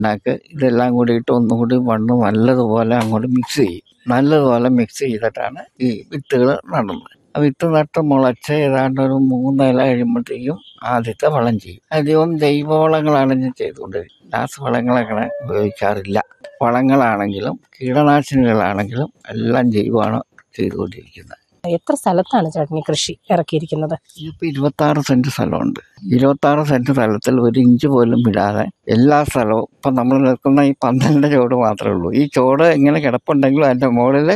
പിണ്ണാക്ക് ഇതെല്ലാം കൂടിയിട്ട് ഒന്നും കൂടി മണ്ണ് നല്ലതുപോലെ അങ്ങോട്ട് മിക്സ് ചെയ്യും നല്ലതുപോലെ മിക്സ് ചെയ്തിട്ടാണ് ഈ വിത്തുകൾ നടുന്നത് ആ വിത്ത് നട്ട് മുളച്ച് ഏതാണ്ട് ഒരു മൂന്നില കഴിയുമ്പോഴത്തേക്കും ആദ്യത്തെ വളം ചെയ്യും അധികവും ജൈവവളങ്ങളാണ് ഞാൻ ചെയ്തുകൊണ്ടിരിക്കുന്നത് രാസവളങ്ങളങ്ങനെ ഉപയോഗിക്കാറില്ല വളങ്ങളാണെങ്കിലും കീടനാശിനികളാണെങ്കിലും എല്ലാം ജൈവമാണ് ചെയ്തുകൊണ്ടിരിക്കുന്നത് എത്ര സ്ഥലത്താണ് ചേട്ടൻ ഈ കൃഷി ഇറക്കിയിരിക്കുന്നത് ഇപ്പം ഇരുപത്താറ് സെൻറ്റ് സ്ഥലമുണ്ട് ഇരുപത്താറ് സെൻറ്റ് സ്ഥലത്തിൽ ഒരു ഇഞ്ച് പോലും വിടാതെ എല്ലാ സ്ഥലവും ഇപ്പം നമ്മൾ നിൽക്കുന്ന ഈ പന്തലിൻ്റെ ചോട് മാത്രമേ ഉള്ളൂ ഈ ചോട് ഇങ്ങനെ കിടപ്പുണ്ടെങ്കിലും അതിൻ്റെ മുകളിൽ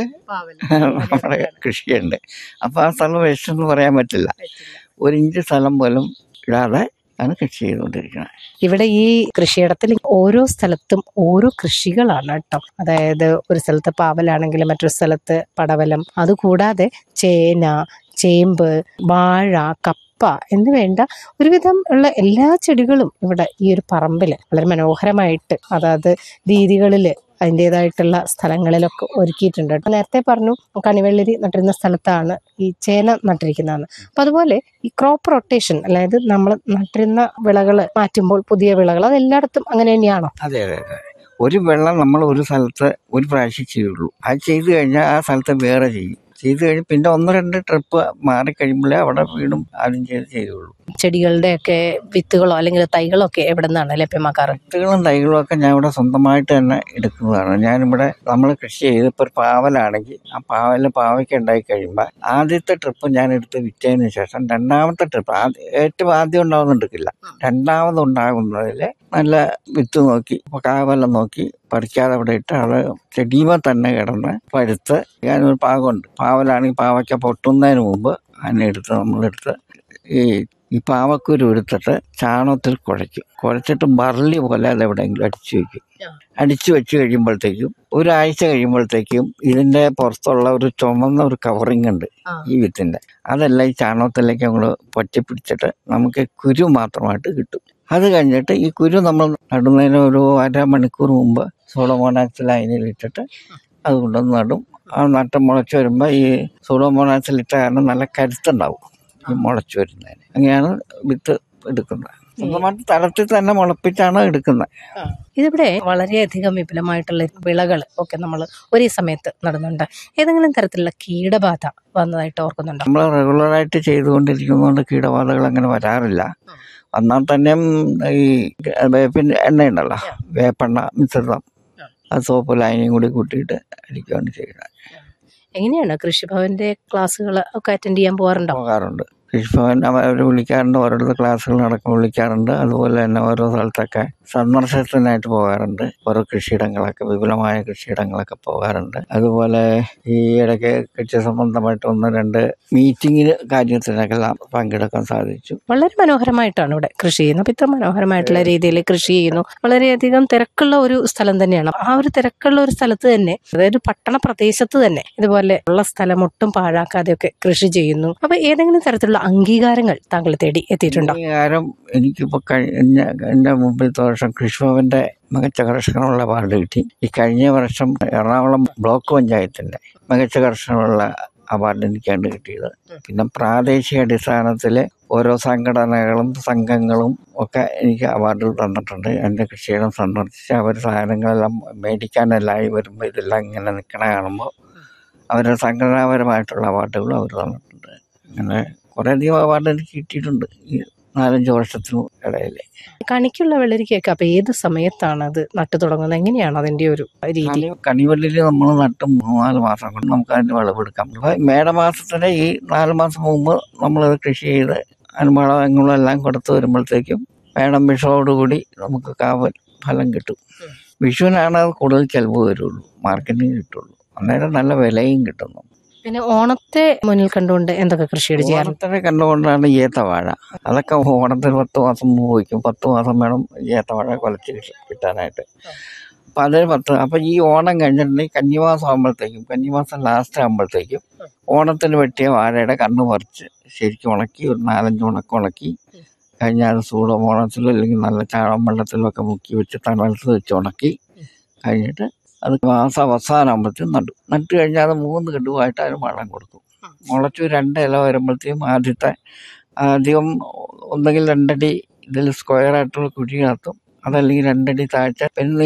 നമ്മുടെ കൃഷിയുണ്ട് അപ്പോൾ ആ സ്ഥലം വേസ്റ്റ് എന്ന് പറയാൻ പറ്റില്ല ഒരു ഇഞ്ച് സ്ഥലം പോലും ഇടാതെ ആണ് കൃഷി ചെയ്തുകൊണ്ടിരിക്കുന്നത് ഇവിടെ ഈ കൃഷിയിടത്തിൽ ഓരോ സ്ഥലത്തും ഓരോ കൃഷികളാണ് കേട്ടോ അതായത് ഒരു സ്ഥലത്ത് പാവലാണെങ്കിൽ മറ്റൊരു സ്ഥലത്ത് പടവലം അതുകൂടാതെ ചേന ചേമ്പ് വാഴ കപ്പ എന്ന് വേണ്ട ഒരുവിധം ഉള്ള എല്ലാ ചെടികളും ഇവിടെ ഈ ഒരു പറമ്പിൽ വളരെ മനോഹരമായിട്ട് അതായത് രീതികളിൽ അതിൻ്റെതായിട്ടുള്ള സ്ഥലങ്ങളിലൊക്കെ ഒരുക്കിയിട്ടുണ്ട് കേട്ടോ നേരത്തെ പറഞ്ഞു കണിവെള്ളരി നട്ടിരുന്ന സ്ഥലത്താണ് ഈ ചേന നട്ടിരിക്കുന്നതെന്ന് അപ്പം അതുപോലെ ഈ ക്രോപ്പ് റൊട്ടേഷൻ അതായത് നമ്മൾ നട്ടിരുന്ന വിളകൾ മാറ്റുമ്പോൾ പുതിയ വിളകൾ അത് എല്ലായിടത്തും അങ്ങനെ തന്നെയാണോ അതെ അതെ അതെ ഒരു വെള്ളം നമ്മൾ ഒരു സ്ഥലത്ത് ഒരു പ്രാവശ്യം ചെയ്യുള്ളൂ അത് ചെയ്ത് കഴിഞ്ഞാൽ ആ സ്ഥലത്ത് വേറെ ചെയ്യും ചെയ്ത് കഴിഞ്ഞ് പിന്നെ ഒന്ന് രണ്ട് ട്രിപ്പ് മാറിക്കഴിയുമ്പോഴേ അവിടെ വീണ്ടും ആദ്യം ചെയ്ത് ചെയ്യുള്ളൂ ചെടികളുടെയൊക്കെ വിത്തുകളോ അല്ലെങ്കിൽ തൈകളോ ഒക്കെ എവിടെ നിന്നാണ് ലഭ്യമാക്കാറ് വിത്തുകളും തൈകളും ഒക്കെ ഞാൻ ഇവിടെ സ്വന്തമായിട്ട് തന്നെ എടുക്കുന്നതാണ് ഞാനിവിടെ നമ്മൾ കൃഷി ചെയ്ത് ഇപ്പോൾ ഒരു പാവലാണെങ്കിൽ ആ പാവലിൽ പാവയ്ക്ക് ഉണ്ടായി കഴിയുമ്പോൾ ആദ്യത്തെ ട്രിപ്പ് ഞാൻ എടുത്ത് വിറ്റതിന് ശേഷം രണ്ടാമത്തെ ട്രിപ്പ് ആദ്യം ഏറ്റവും ആദ്യം ഉണ്ടാകുന്നുണ്ടെങ്കില്ല രണ്ടാമത് ഉണ്ടാകുന്നതിൽ നല്ല വിത്ത് നോക്കി കാവലം നോക്കി പറിക്കാതെ അവിടെ ഇട്ട് അത് ചെടിയുമ്പോൾ തന്നെ കിടന്ന് പഴുത്ത് ഞാനൊരു പാകമുണ്ട് പാവലാണെങ്കിൽ പാവയ്ക്ക പൊട്ടുന്നതിന് മുമ്പ് അതിനെ എടുത്ത് നമ്മളെടുത്ത് ഈ ഈ പാവക്കുരു എടുത്തിട്ട് ചാണകത്തിൽ കുഴയ്ക്കും കുഴച്ചിട്ട് ബർലി പോലെ അത് എവിടെയെങ്കിലും അടിച്ചു വെക്കും അടിച്ചു വെച്ച് കഴിയുമ്പോഴത്തേക്കും ഒരാഴ്ച കഴിയുമ്പോഴത്തേക്കും ഇതിൻ്റെ പുറത്തുള്ള ഒരു ചുമന്ന ഒരു കവറിങ് ഉണ്ട് ഈ വിത്തിൻ്റെ അതെല്ലാം ഈ ചാണകത്തിലേക്ക് നമ്മൾ പൊറ്റിപ്പിടിച്ചിട്ട് നമുക്ക് കുരു മാത്രമായിട്ട് കിട്ടും അത് കഴിഞ്ഞിട്ട് ഈ കുരു നമ്മൾ നടുന്നതിന് ഒരു അരമണിക്കൂർ മുമ്പ് സോളോമോണാക്സിൽ അതിനിലിട്ടിട്ട് അത് കൊണ്ടുവന്ന് നടും ആ നട്ട് മുളച്ച് വരുമ്പോൾ ഈ സോളോമോണാക്സിൽ ഇട്ട കാരണം നല്ല കരുത്തുണ്ടാവും ഈ മുളച്ച് വരുന്നതിന് അങ്ങനെയാണ് വിത്ത് എടുക്കുന്നത് സ്വന്തമായിട്ട് തലത്തിൽ തന്നെ മുളപ്പിച്ചാണ് എടുക്കുന്നത് ഇതിവിടെ വളരെയധികം വിപുലമായിട്ടുള്ള വിളകൾ ഒക്കെ നമ്മൾ ഒരേ സമയത്ത് നടുന്നുണ്ട് ഏതെങ്കിലും തരത്തിലുള്ള കീടബാധ വന്നതായിട്ട് ഓർക്കുന്നുണ്ടോ നമ്മൾ റെഗുലറായിട്ട് ചെയ്തുകൊണ്ടിരിക്കുന്നതുകൊണ്ട് കീടബാധകൾ അങ്ങനെ വരാറില്ല എന്നാൽ തന്നെയും ഈ വേപ്പിൻ്റെ എണ്ണയുണ്ടല്ലോ വേപ്പെണ്ണ മിശ്രിതം അത് സോപ്പ് ലൈനിയും കൂടി കൂട്ടിയിട്ട് അടിക്കുകയാണ് ചെയ്യുന്നത് എങ്ങനെയാണ് കൃഷിഭവന്റെ ക്ലാസ്സുകൾ ഒക്കെ അറ്റൻഡ് ചെയ്യാൻ പോകാറുണ്ടോ പോകാറുണ്ട് കൃഷിഭവൻ അവർ വിളിക്കാറുണ്ട് ഓരോരുത്തർ ക്ലാസ്സുകൾ നടക്കും വിളിക്കാറുണ്ട് അതുപോലെ തന്നെ ഓരോ സ്ഥലത്തൊക്കെ സന്ദർശനത്തിനായിട്ട് പോകാറുണ്ട് ഓരോ കൃഷിയിടങ്ങളൊക്കെ വിപുലമായ കൃഷിയിടങ്ങളൊക്കെ പോകാറുണ്ട് അതുപോലെ ഈ ഇടയ്ക്ക് കൃഷി സംബന്ധമായിട്ട് ഒന്ന് രണ്ട് മീറ്റിങ്ങിന് കാര്യത്തിനൊക്കെ പങ്കെടുക്കാൻ സാധിച്ചു വളരെ മനോഹരമായിട്ടാണ് ഇവിടെ കൃഷി ചെയ്യുന്നത് അപ്പം ഇത്ര മനോഹരമായിട്ടുള്ള രീതിയിൽ കൃഷി ചെയ്യുന്നു വളരെയധികം തിരക്കുള്ള ഒരു സ്ഥലം തന്നെയാണ് ആ ഒരു തിരക്കുള്ള ഒരു സ്ഥലത്ത് തന്നെ അതായത് പട്ടണ പ്രദേശത്ത് തന്നെ ഇതുപോലെ ഉള്ള സ്ഥലം ഒട്ടും പാഴാക്കാതെയൊക്കെ കൃഷി ചെയ്യുന്നു അപ്പൊ ഏതെങ്കിലും തരത്തിലുള്ള അംഗീകാരങ്ങൾ താങ്കൾ തേടി എത്തിയിട്ടുണ്ടോ അംഗീകാരം എനിക്കിപ്പോൾ കഴിഞ്ഞ എൻ്റെ മുമ്പിലത്തെ വർഷം കൃഷിഭവൻ്റെ മികച്ച കർഷകനുള്ള അവാർഡ് കിട്ടി ഈ കഴിഞ്ഞ വർഷം എറണാകുളം ബ്ലോക്ക് പഞ്ചായത്തിൻ്റെ മികച്ച കർഷകനുള്ള അവാർഡ് എനിക്കാണ് കിട്ടിയത് പിന്നെ പ്രാദേശിക അടിസ്ഥാനത്തിൽ ഓരോ സംഘടനകളും സംഘങ്ങളും ഒക്കെ എനിക്ക് അവാർഡുകൾ തന്നിട്ടുണ്ട് എൻ്റെ കൃഷിയിടം സന്ദർശിച്ച് അവർ സാധനങ്ങളെല്ലാം മേടിക്കാനെല്ലായി വരുമ്പോൾ ഇതെല്ലാം ഇങ്ങനെ നിൽക്കണ കാണുമ്പോൾ അവരുടെ സംഘടനാപരമായിട്ടുള്ള അവാർഡുകളും അവർ തന്നിട്ടുണ്ട് അങ്ങനെ കുറേയധികം അവാർഡ് എനിക്ക് കിട്ടിയിട്ടുണ്ട് ഈ നാലഞ്ച് വർഷത്തിനും ഇടയിൽ കണിക്കുള്ള വെള്ളരിക്കയൊക്കെ അപ്പൊ ഏത് സമയത്താണ് അത് നട്ടു തുടങ്ങുന്നത് എങ്ങനെയാണ് അതിന്റെ ഒരു രീതി കണിവല്ലിൽ നമ്മൾ നട്ട് മൂന്നാല് മാസം കൊണ്ട് നമുക്ക് അതിൻ്റെ വിളവെടുക്കാം അപ്പോൾ മേടമാസത്തിന് ഈ നാല് മാസം മുമ്പ് നമ്മളത് കൃഷി ചെയ്ത് അതിന് വളങ്ങളും എല്ലാം കൊടുത്ത് വരുമ്പോഴത്തേക്കും മേടം വിഷമോടുകൂടി നമുക്ക് കാവൽ ഫലം കിട്ടും വിഷുവിനാണ് അത് കൂടുതൽ ചിലവ് വരുള്ളൂ മാർക്കറ്റിന് കിട്ടുള്ളൂ അന്നേരം നല്ല വിലയും കിട്ടുന്നു പിന്നെ ഓണത്തെ മുന്നിൽ കണ്ടുകൊണ്ട് എന്തൊക്കെ കൃഷികൾ ചെയ്യാറുണ്ട് ഓണത്തിനെ കണ്ടുകൊണ്ടാണ് ഏത്തവാഴ അതൊക്കെ ഓണത്തിന് പത്ത് മാസം മുമ്പ് വയ്ക്കും പത്ത് മാസം വേണം ഏത്തവാഴ കുലച്ച് കിട്ട- കിട്ടാനായിട്ട് അപ്പം അതിന് പത്ത് അപ്പം ഈ ഓണം കഴിഞ്ഞിട്ടുണ്ടെങ്കിൽ കന്നിമാസം ആകുമ്പോഴത്തേക്കും കന്നിമാസം ലാസ്റ്റ് ആകുമ്പോഴത്തേക്കും ഓണത്തിന് വെട്ടിയ വാഴയുടെ കണ്ണ് പറിച്ച് ശരിക്കും ഉണക്കി ഒരു നാലഞ്ച് ഉണക്കം ഉണക്കി കഴിഞ്ഞാൽ അത് സൂടം ഓണത്തിലോ അല്ലെങ്കിൽ നല്ല ചാളം വെള്ളത്തിലോ ഒക്കെ മുക്കി വെച്ച് തണലത്ത് വെച്ച് ഉണക്കി കഴിഞ്ഞിട്ട് അത് മാസം അവസാനം ആകുമ്പോഴത്തേക്കും നട്ടു നട്ട് കഴിഞ്ഞാൽ അത് മൂന്ന് ഗഡുവായിട്ട് അതിന് വളം കൊടുക്കും മുളച്ചു രണ്ട് ഇല വരുമ്പോഴത്തേക്കും ആദ്യത്തെ ആദ്യം ഒന്നെങ്കിൽ രണ്ടടി ഇതിൽ സ്ക്വയർ ആയിട്ടുള്ള കുഴി നടത്തും അതല്ലെങ്കിൽ രണ്ടടി താഴ്ച പിന്നെ